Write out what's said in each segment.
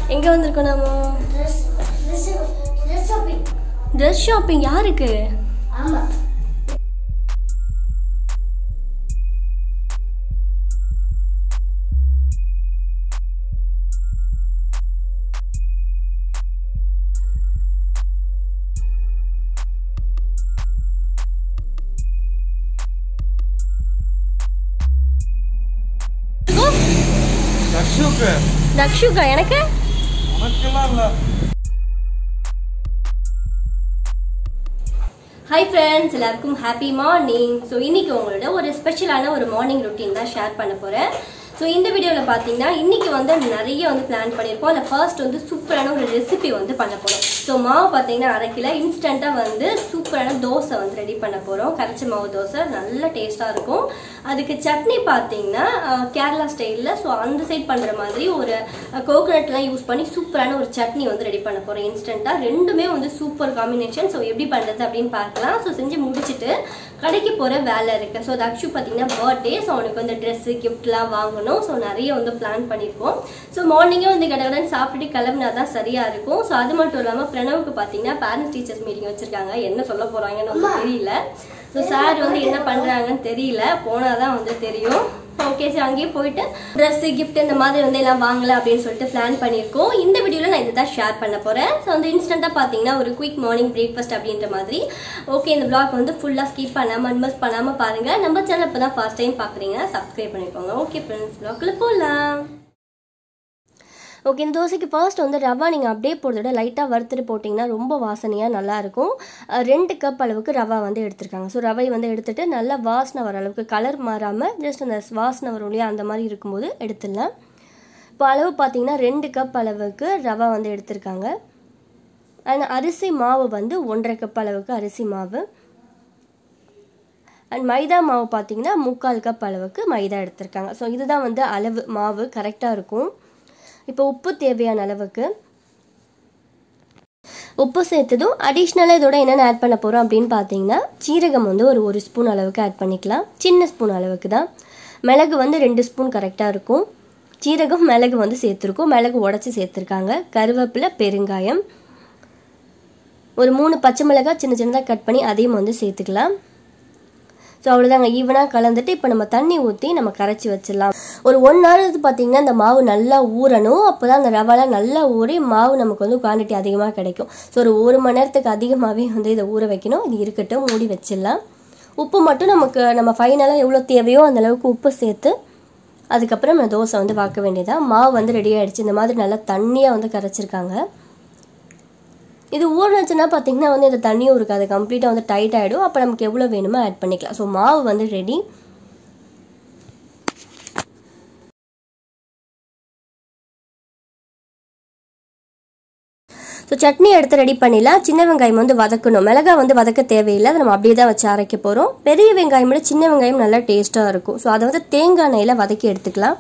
எங்கே வந்திருக்கோம் நாம dress dress dress shopping dress shopping யாருக்கு ஆமா தக்ஷுக்கு தக்ஷுக்கா எனக்கு உனக்கெல்லாம் இல்லை ஹாய் ஃப்ரெண்ட்ஸ் எல்லாருக்கும் ஹாப்பி மார்னிங் ஸோ இன்னைக்கு உங்களோட ஒரு ஸ்பெஷலான ஒரு மார்னிங் ரொட்டீன் தான் ஷேர் பண்ண போகிறேன் ஸோ இந்த வீடியோவில் பார்த்தீங்கன்னா இன்னைக்கு வந்து நிறைய வந்து பிளான் பண்ணியிருக்கோம் அதில் ஃபர்ஸ்ட் வந்து சூப்பரான ஒரு ரெசிபி வந்து பண்ண போகிறோம் ஸோ மாவு பார்த்தீங்கன்னா அரை கிலோ இன்ஸ்டண்ட்டாக வந்து சூப்பரான தோசை வந்து ரெடி பண்ண போகிறோம் கரைச்ச மாவு தோசை நல்ல டேஸ்ட்டாக இருக்கும் அதுக்கு சட்னி பார்த்தீங்கன்னா அஹ், கேரளா ஸ்டைலில் ஸோ அந்த சைட் பண்ணுற மாதிரி ஒரு கோகோனட்லாம் யூஸ் பண்ணி சூப்பரான ஒரு சட்னி வந்து ரெடி பண்ண போகிறோம் இன்ஸ்டண்ட்டாக ரெண்டுமே வந்து சூப்பர் காம்பினேஷன் ஸோ எப்படி பண்ணுறது அப்படின்னு பார்க்கலாம் ஸோ செஞ்சு முடிச்சுட்டு கடைக்கு போகிற வேலை இருக்குது ஸோ தக்ஷு பார்த்தீங்கன்னா பர்த்டே ஸோ அவனுக்கு வந்து ட்ரெஸ்ஸு கிஃப்ட்லாம் வாங்கணும் ஸோ நிறைய வந்து பிளான் பண்ணியிருக்கோம் ஸோ மார்னிங்கே வந்து கடகடன் சாப்பிட்டுட்டு கிளம்புனா தான் சரியாக இருக்கும் ஸோ அது மட்டும் இல்லாமல் பிரணவுக்கு பார்த்தீங்கன்னா பேரண்ட்ஸ் டீச்சர்ஸ் மீட்டிங் வச்சுருக்காங்க என்ன சொல்ல போகிறாங்கன்னு வந்து தெரியல ஸோ சார் வந்து என்ன பண்ணுறாங்கன்னு தெரியல போனால் தான் வந்து தெரியும் ஓகே சார் அங்கேயே போயிட்டு ட்ரெஸ்ஸு gift இந்த மாதிரி வந்து எல்லாம் வாங்கல அப்படின்னு சொல்லிட்டு பிளான் பண்ணியிருக்கோம் இந்த வீடியோவில் நான் இதை தான் ஷேர் பண்ண போகிறேன் ஸோ வந்து இன்ஸ்டண்ட்டாக பார்த்தீங்கன்னா ஒரு குயிக் மார்னிங் பிரேக்ஃபாஸ்ட் அப்படின்ற மாதிரி ஓகே இந்த vlog வந்து ஃபுல்லாக ஸ்கிப் பண்ணாமல் அன்மஸ் பண்ணாமல் பாருங்கள் நம்ம சேனல் இப்போ தான் ஃபர்ஸ்ட் டைம் பார்க்குறீங்கன்னா சப்ஸ்கிரைப் பண்ணிக்கோங்க ஓகே ஃப்ரெண்ட்ஸ் vlogக்குள்ள போகலாம் ஓகே இந்த தோசைக்கு ஃபர்ஸ்ட் வந்து ரவா நீங்கள் அப்படியே போடுறத விட லைட்டாக வறுத்துட்டு போட்டிங்கன்னா ரொம்ப வாசனையாக நல்லாயிருக்கும் அஹ் ரெண்டு கப் அளவுக்கு ரவா வந்து எடுத்திருக்காங்க ஸோ ரவை வந்து எடுத்துட்டு நல்லா வாசனை வர அளவுக்கு கலர் மாறாமல் ஜஸ்ட் அந்த வாசனை வரும் இல்லையா அந்த மாதிரி இருக்கும்போது எடுத்துடலாம் இப்போ அளவு பார்த்தீங்கன்னா ரெண்டு கப் அளவுக்கு ரவா வந்து எடுத்திருக்காங்க அண்ட் அரிசி மாவு வந்து ஒன்றரை கப் அளவுக்கு அரிசி மாவு அண்ட் மைதா மாவு பார்த்தீங்கன்னா முக்கால் கப் அளவுக்கு மைதா எடுத்திருக்காங்க ஸோ இதுதான் வந்து அளவு மாவு கரெக்டாக இருக்கும் இப்போ உப்பு தேவையான அளவுக்கு உப்பு சேர்த்ததும் அடிஷ்னலாக இதோட என்னென்ன ஆட் பண்ண போகிறோம் அப்படின்னு பார்த்தீங்கன்னா சீரகம் வந்து ஒரு ஒரு ஸ்பூன் அளவுக்கு ஆட் பண்ணிக்கலாம் சின்ன ஸ்பூன் அளவுக்கு தான் மிளகு வந்து ரெண்டு ஸ்பூன் கரெக்டாக இருக்கும் சீரகம் மிளகு வந்து சேர்த்துருக்கோம் மிளகு உடச்சி சேர்த்துருக்காங்க கருவேப்பிலை பெருங்காயம் ஒரு மூணு பச்சை மிளகாய் சின்ன சின்னதாக கட் பண்ணி அதையும் வந்து சேர்த்துக்கலாம் ஸோ அவ்வளோதாங்க ஈவனாக கலந்துட்டு இப்போ நம்ம தண்ணி ஊற்றி நம்ம கரைச்சி வச்சிடலாம் ஒரு ஒன் ஹவர் பார்த்தீங்கன்னா இந்த மாவு நல்லா ஊறணும் அப்போ தான் அந்த ரவாலாம் நல்லா ஊறி மாவு நமக்கு வந்து குவான்டிட்டி அதிகமாக கிடைக்கும் ஸோ ஒரு ஒரு மணி நேரத்துக்கு அதிகமாகவே வந்து இதை ஊற வைக்கணும் இது இருக்கட்டும் மூடி வச்சிடலாம் உப்பு மட்டும் நமக்கு நம்ம ஃபைனலாக எவ்வளோ தேவையோ அந்த அளவுக்கு உப்பு சேர்த்து அதுக்கப்புறம் நம்ம தோசை வந்து பார்க்க வேண்டியதா மாவு வந்து ரெடி ஆயிடுச்சு இந்த மாதிரி நல்லா தண்ணியாக வந்து கரைச்சிருக்காங்க இது ஊறினுச்சுன்னா பார்த்தீங்கன்னா வந்து இந்த தண்ணியும் இருக்காது கம்ப்ளீட்டாக வந்து டைட் ஆகிடும் அப்போ நமக்கு எவ்வளோ வேணுமோ ஆட் பண்ணிக்கலாம் ஸோ மாவு வந்து ரெடி ஸோ சட்னி எடுத்து ரெடி பண்ணிடலாம் சின்ன வெங்காயம் வந்து வதக்கணும் மிளகாய் வந்து வதக்க தேவையில்லை அதை நம்ம அப்படியே தான் வச்சு அரைக்க போகிறோம் பெரிய வெங்காயம் விட சின்ன வெங்காயம் நல்லா டேஸ்ட்டாக இருக்கும் ஸோ அதை வந்து தேங்காய் எண்ணெயில் வதக்கி எடுத்துக்கலாம்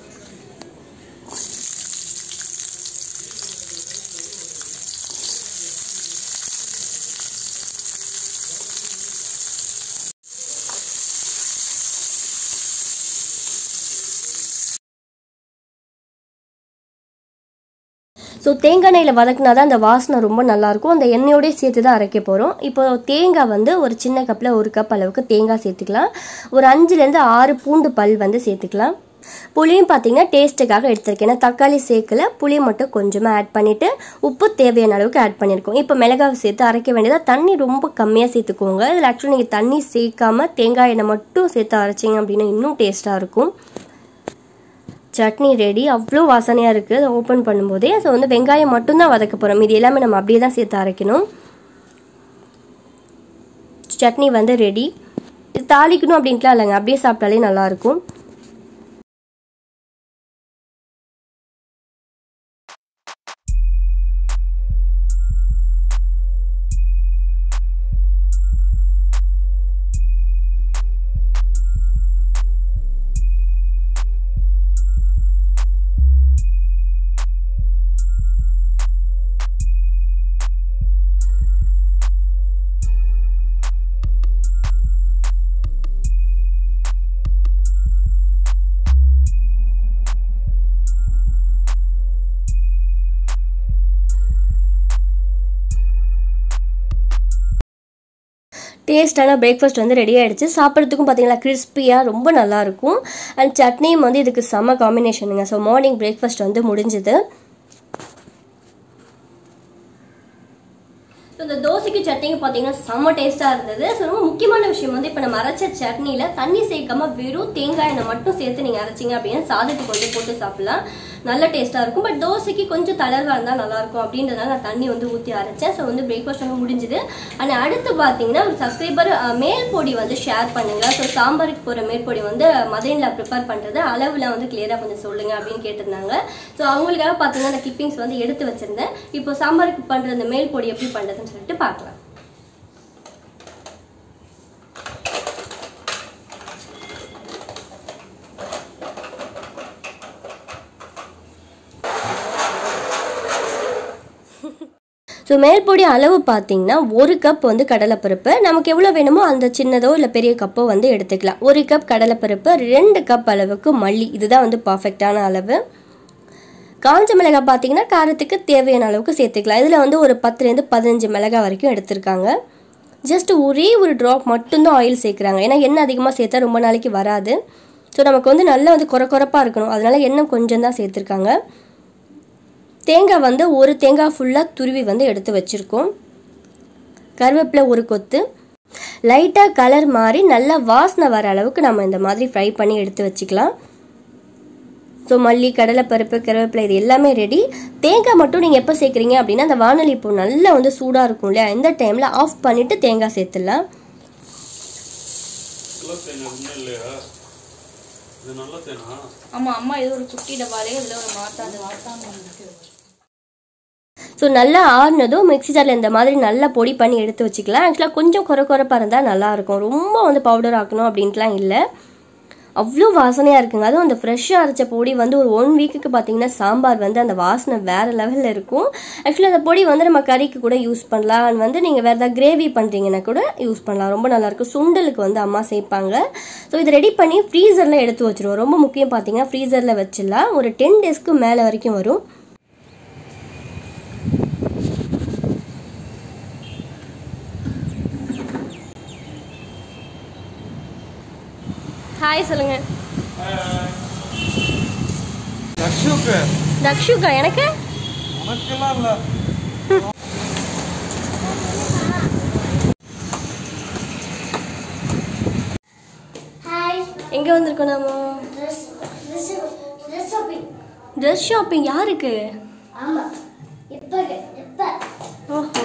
ஸோ தேங்காய் எண்ணெயில் வதக்குனா தான் அந்த வாசனை ரொம்ப நல்லாயிருக்கும் அந்த எண்ணெயோடய சேர்த்து தான் அரைக்க போகிறோம் இப்போ தேங்காய் வந்து ஒரு சின்ன கப்பில் ஒரு கப் அளவுக்கு தேங்காய் சேர்த்துக்கலாம் ஒரு அஞ்சுலேருந்து ஆறு பூண்டு பல் வந்து சேர்த்துக்கலாம் புளியும் பார்த்தீங்கன்னா டேஸ்ட்டுக்காக எடுத்திருக்கேன் ஏன்னா தக்காளி சேர்க்கல புளியை மட்டும் கொஞ்சமாக ஆட் பண்ணிவிட்டு உப்பு தேவையான அளவுக்கு ஆட் பண்ணியிருக்கோம் இப்போ மிளகாய் சேர்த்து அரைக்க வேண்டியதாக தண்ணி ரொம்ப கம்மியாக சேர்த்துக்கோங்க இதில் ஆக்சுவலி நீங்கள் தண்ணி சேர்க்காம தேங்காய் எண்ணெய் மட்டும் சேர்த்து அரைச்சிங்க அப்படின்னா இன்னும் டேஸ்ட்டாக இருக்கும் சட்னி ரெடி அவ்வளோ வாசனையாக இருக்குது அதை ஓப்பன் பண்ணும்போதே ஸோ வந்து வெங்காயம் மட்டும்தான் வதக்க போகிறோம் இது எல்லாமே நம்ம அப்படியே தான் சேர்த்து அரைக்கணும் சட்னி வந்து ரெடி இது தாளிக்கணும் அப்படின்ட்டுலாம் இல்லைங்க அப்படியே சாப்பிட்டாலே நல்லாயிருக்கும் டேஸ்டான பிரேக்ஃபாஸ்ட் வந்து ரெடி ஆயிடுச்சு சாப்பிட்றதுக்கும் பார்த்தீங்களா கிறிஸ்பியாக ரொம்ப நல்லாயிருக்கும் அண்ட் சட்னியும் வந்து இதுக்கு செம்ம காம்பினேஷனுங்க ஸோ மார்னிங் பிரேக்ஃபாஸ்ட் வந்து முடிஞ்சுது ஸோ இந்த தோசைக்கு சட்னிக்கு பார்த்தீங்கன்னா செம்ம டேஸ்ட்டாக இருந்தது ஸோ ரொம்ப முக்கியமான விஷயம் வந்து இப்போ நம்ம அரைச்ச சட்னியில் தண்ணி சேர்க்காம வெறும் தேங்காய் எண்ணெய் மட்டும் சேர்த்து நீங்கள் அரைச்சிங்க அப்படின்னா சாதத்துக்கு கொஞ்சம் போட்டு சாப்பிடலாம் நல்ல டேஸ்ட்டாக இருக்கும் பட் தோசைக்கு கொஞ்சம் தளர்வாக இருந்தால் நல்லாயிருக்கும் அப்படின்றதுனால நான் தண்ணி வந்து ஊற்றி அரைச்சேன் ஸோ வந்து பிரேக்ஃபாஸ்ட் வந்து முடிஞ்சுது அண்ட் அடுத்து பார்த்தீங்கன்னா ஒரு சப்ஸ்கிரைபர் மேல் பொடி வந்து ஷேர் பண்ணுங்க ஸோ சாம்பாருக்கு போகிற மேல் பொடி வந்து மதுரையில் ப்ரிப்பேர் பண்ணுறது அளவில் வந்து கிளியராக கொஞ்சம் சொல்லுங்க அப்படின்னு கேட்டிருந்தாங்க ஸோ அவங்களுக்காக பார்த்தீங்கன்னா அந்த கிப்பிங்ஸ் வந்து எடுத்து வச்சிருந்தேன் இப்போ சாம்பாருக்கு பண்ணுற அந்த மேல் பொடி எப்படி பண்ணுறதுன்னு சொல்லிட்டு பார்க்கலாம் ஸோ மேல்பொடி அளவு பார்த்தீங்கன்னா ஒரு கப் வந்து கடலைப்பருப்பு நமக்கு எவ்வளோ வேணுமோ அந்த சின்னதோ இல்லை பெரிய கப்போ வந்து எடுத்துக்கலாம் ஒரு கப் கடலைப்பருப்பு ரெண்டு கப் அளவுக்கு மல்லி இதுதான் வந்து பர்ஃபெக்டான அளவு காஞ்ச மிளகாய் பார்த்தீங்கன்னா காரத்துக்கு தேவையான அளவுக்கு சேர்த்துக்கலாம் இதில் வந்து ஒரு பத்துலேருந்து பதினஞ்சு மிளகாய் வரைக்கும் எடுத்திருக்காங்க ஜஸ்ட் ஒரே ஒரு ட்ராப் மட்டும்தான் ஆயில் சேர்க்குறாங்க ஏன்னா எண்ணெய் அதிகமாக சேர்த்தா ரொம்ப நாளைக்கு வராது ஸோ நமக்கு வந்து நல்லா வந்து குறை குறைப்பாக இருக்கணும் அதனால எண்ணெய் கொஞ்சம் தான் சேர்த்துருக்காங்க தேங்காய் வந்து ஒரு தேங்காய் ஃபுல்லாக துருவி வந்து எடுத்து வச்சுருக்கோம் கருவேப்பிலை ஒரு கொத்து லைட்டாக கலர் மாறி நல்லா வாசனை வர அளவுக்கு நம்ம இந்த மாதிரி ஃப்ரை பண்ணி எடுத்து வச்சுக்கலாம் ஸோ மல்லி கடலைப்பருப்பு கருவேப்பிலை இது எல்லாமே ரெடி தேங்காய் மட்டும் நீங்கள் எப்போ சேர்க்குறீங்க அப்படின்னா அந்த வானொலி இப்போ நல்லா வந்து சூடாக இருக்கும் இல்லையா இந்த டைமில் ஆஃப் பண்ணிவிட்டு தேங்காய் சேர்த்துடலாம் நல்ல தேனா ஒன்றும் இல்லையா இது நல்ல தேனா ஆமா அம்மா ஏதோ ஒரு குட்டி டப்பாலே இதுல ஒரு மாத்தாது மாத்தாம ஸோ நல்லா ஆறுனதும் மிக்ஸி ஜாரில் இந்த மாதிரி நல்லா பொடி பண்ணி எடுத்து வச்சுக்கலாம் ஆக்சுவலாக கொஞ்சம் குறை குறைப்பாக இருந்தால் நல்லாயிருக்கும் ரொம்ப வந்து பவுடர் ஆக்கணும் அப்படின்ட்டுலாம் இல்லை அவ்வளோ வாசனையாக இருக்குங்க அதுவும் அந்த ஃப்ரெஷ்ஷாக அரைச்ச பொடி வந்து ஒரு ஒன் வீக்குக்கு பார்த்தீங்கன்னா சாம்பார் வந்து அந்த வாசனை வேறு லெவலில் இருக்கும் ஆக்சுவலி அந்த பொடி வந்து நம்ம கறிக்கு கூட யூஸ் பண்ணலாம் and வந்து நீங்கள் வேறு ஏதாவது கிரேவி பண்ணுறீங்கன்னா கூட யூஸ் பண்ணலாம் ரொம்ப நல்லாயிருக்கும் சுண்டலுக்கு வந்து அம்மா சேர்ப்பாங்க ஸோ இது ரெடி பண்ணி ஃப்ரீசரில் எடுத்து வச்சுருவோம் ரொம்ப முக்கியம் பார்த்தீங்கன்னா ஃப்ரீசரில் வச்சிடலாம் ஒரு டென் டேஸ்க்கு மேலே வரைக்கும் வரும் ஹாய் சொல்லுங்க லக்ஷுக்கு தக்ஷுக்கா எனக்கு உனக்கெல்லாம் இல்ல ஹாய் எங்கே வந்திருக்கோம் நாம dress dress dress shopping dress shopping யாருக்கு ஆமா இப்ப இப்ப ஓஹோ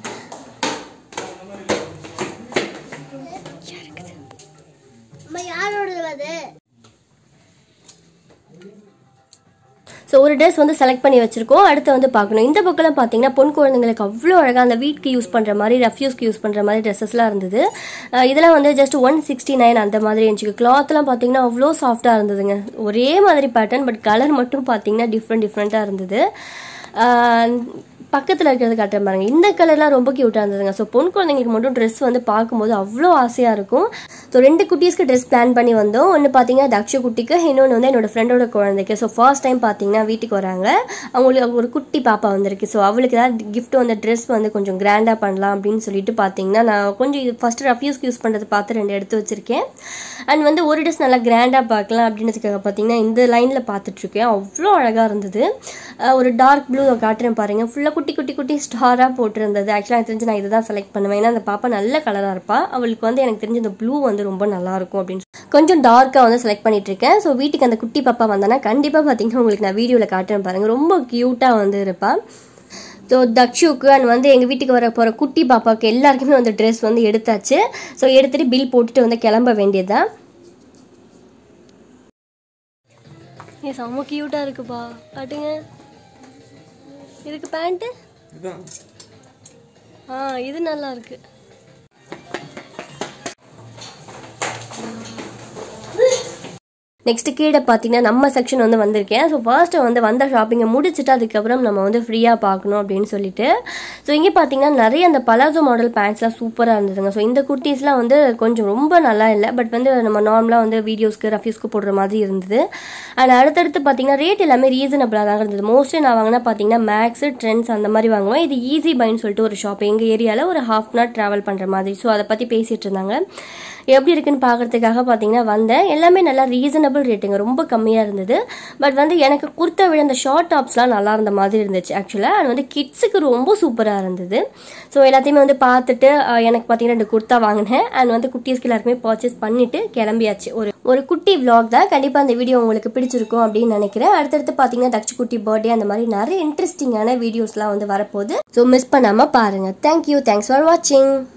அம்மா யாரோடது அது ஸோ ஒரு ட்ரெஸ் வந்து செலக்ட் பண்ணி வச்சிருக்கோம் அடுத்து வந்து பார்க்கணும் இந்த பக்கம்லாம் பார்த்தீங்கன்னா பொன் குழந்தைங்களுக்கு அவ்வளோ அழகாக அந்த வீட்டுக்கு யூஸ் பண்ணுற மாதிரி ரஃப்யூஸ்க்கு யூஸ் பண்ணுற மாதிரி ட்ரெஸ்ஸஸ்லாம் இருந்தது அஹ் இதெல்லாம் வந்து ஜஸ்ட் ஒன் சிக்ஸ்டி நைன் அந்த மாதிரி இருந்துச்சு கிளாத்லாம் பார்த்தீங்கன்னா அவ்வளோ சாஃப்டாக இருந்ததுங்க ஒரே மாதிரி பேட்டர்ன் பட் கலர் மட்டும் பார்த்தீங்கன்னா டிஃப்ரெண்ட் டிஃப்ரெண்ட்டாக இருந்தது அஹ் பக்கத்தில் இருக்கிறது காட்டுற பாருங்க இந்த கலர்லாம் ரொம்ப க்யூட்டாக இருந்ததுங்க ஸோ பொன் குழந்தைங்களுக்கு மட்டும் ட்ரெஸ் வந்து பார்க்கும்போது அவ்வளோ ஆசையாக இருக்கும் ஸோ ரெண்டு குட்டீஸ்க்கு ட்ரெஸ் பிளான் பண்ணி வந்தோம் ஒன்று பார்த்தீங்கன்னா தக்ஷ குட்டிக்கு இன்னொன்று வந்து என்னோட ஃப்ரெண்டோட குழந்தைக்கு ஸோ ஃபர்ஸ்ட் டைம் பார்த்தீங்கன்னா வீட்டுக்கு வராங்க அவங்களுக்கு ஒரு குட்டி பாப்பா வந்திருக்கு ஸோ அவளுக்கு ஏதாவது கிஃப்ட் வந்து ட்ரெஸ் வந்து கொஞ்சம் கிராண்டாக பண்ணலாம் அப்படின்னு சொல்லிட்டு பார்த்தீங்கன்னா நான் கொஞ்சம் இது ஃபஸ்ட்டு ரஃப்யூஸ்க்கு யூஸ் பண்ணுறது பார்த்து ரெண்டு எடுத்து வச்சிருக்கேன் அண்ட் வந்து ஒரு ட்ரெஸ் நல்லா கிராண்டாக பார்க்கலாம் அப்படின்றதுக்காக பார்த்தீங்கன்னா இந்த லைனில் பார்த்துட்ருக்கேன் அவ்வளோ அழகாக இருந்தது அஹ் ஒரு டார்க் ப்ளூ காட்டுறேன் பாருங்க ஃபுல்லாக குட்டி குட்டி குட்டி ஸ்டாராக போட்டிருந்தது ஆக்சுவலாக எனக்கு தெரிஞ்சு நான் இதை தான் செலக்ட் பண்ணுவேன் ஏன்னா அந்த பாப்பா நல்ல கலராக இருப்பா அவளுக்கு வந்து எனக்கு தெரிஞ்ச இந்த ப்ளூ வந்து ரொம்ப நல்லா இருக்கும் அப்படின்னு சொல்லி கொஞ்சம் டார்க்காக வந்து செலக்ட் பண்ணிட்டு இருக்கேன் ஸோ வீட்டுக்கு அந்த குட்டி பாப்பா வந்தானா கண்டிப்பாக பார்த்தீங்கன்னா உங்களுக்கு நான் வீடியோவில் காட்டுறேன் பாருங்க ரொம்ப க்யூட்டாக வந்து இருப்பா ஸோ தக்ஷுக்கு அண்ட் வந்து எங்கள் வீட்டுக்கு வர போகிற குட்டி பாப்பாவுக்கு எல்லாருக்குமே வந்து ட்ரெஸ் வந்து எடுத்தாச்சு ஸோ எடுத்துகிட்டு பில் போட்டுட்டு வந்து கிளம்ப வேண்டியதுதான் ஏ செம்ம க்யூட்டாக இருக்குப்பா காட்டுங்க இதுக்கு பேண்ட்டு இதான் ஆ இது நல்லா இருக்கு நெக்ஸ்ட் கீழே பார்த்தீங்கன்னா நம்ம செக்ஷன் வந்து வந்திருக்கேன் ஸோ ஃபர்ஸ்ட் வந்து வந்த ஷாப்பிங்கை முடிச்சுட்டு அதுக்கப்புறம் நம்ம வந்து ஃப்ரீயாக பார்க்கணும் அப்படின்னு சொல்லிட்டு ஸோ இங்கே பார்த்தீங்கன்னா நிறைய அந்த பலாசோ மாடல் பேண்ட்ஸ்லாம் சூப்பராக இருந்ததுங்க ஸோ இந்த குர்த்திஸ்லாம் வந்து கொஞ்சம் ரொம்ப நல்லா இல்லை பட் வந்து நம்ம நார்மலாக வந்து வீடியோஸ்க்கு ரஃபீஸ்க்கு போடுற மாதிரி இருந்தது அண்ட் அடுத்தடுத்து பார்த்தீங்கன்னா ரேட் எல்லாமே ரீசனபிளாக தான் இருந்தது மோஸ்ட்லி நான் வாங்கினா பார்த்தீங்கன்னா மேக்ஸ் ட்ரெண்ட்ஸ் அந்த மாதிரி வாங்குவேன் இது ஈஸி பைன்னு சொல்லிட்டு ஒரு ஷாப் எங்கள் ஏரியாவில் ஒரு ஹாஃப் அன் ஹவர் ட்ராவல் பண்ணுற மாதிரி ஸோ அதை பற்றி பேசிகிட்டு இருந்தாங்க எப்படி இருக்குன்னு பார்க்கறதுக்காக பார்த்தீங்கன்னா வந்தேன் எல்லாமே நல்லா ரீசனபிள் ரேட்டுங்க ரொம்ப கம்மியாக இருந்தது பட் வந்து எனக்கு குர்த்த விட அந்த ஷார்ட் டாப்ஸ்லாம் நல்லா இருந்த மாதிரி இருந்துச்சு ஆக்சுவலாக அது வந்து கிட்ஸுக்கு ரொம்ப சூப்பராக இருந்தது ஸோ எல்லாத்தையுமே வந்து பார்த்துட்டு அஹ், எனக்கு பார்த்தீங்கன்னா ரெண்டு குர்த்தா வாங்கினேன் அண்ட் வந்து குட்டீஸ்க்கு எல்லாருக்குமே பர்ச்சேஸ் பண்ணிட்டு கிளம்பியாச்சு ஒரு ஒரு குட்டி vlog தான் கண்டிப்பாக அந்த வீடியோ உங்களுக்கு பிடிச்சிருக்கும் அப்படின்னு நினைக்கிறேன் அடுத்தடுத்து பார்த்தீங்கன்னா தக்ஷ் குட்டி பர்த்டே அந்த மாதிரி நிறைய இன்ட்ரெஸ்டிங்கான வீடியோஸ்லாம் வந்து வரப்போகுது ஸோ மிஸ் பண்ணாமல் பாருங்கள் தேங்க்யூ தேங்க்ஸ் ஃபார் வாட்சிங்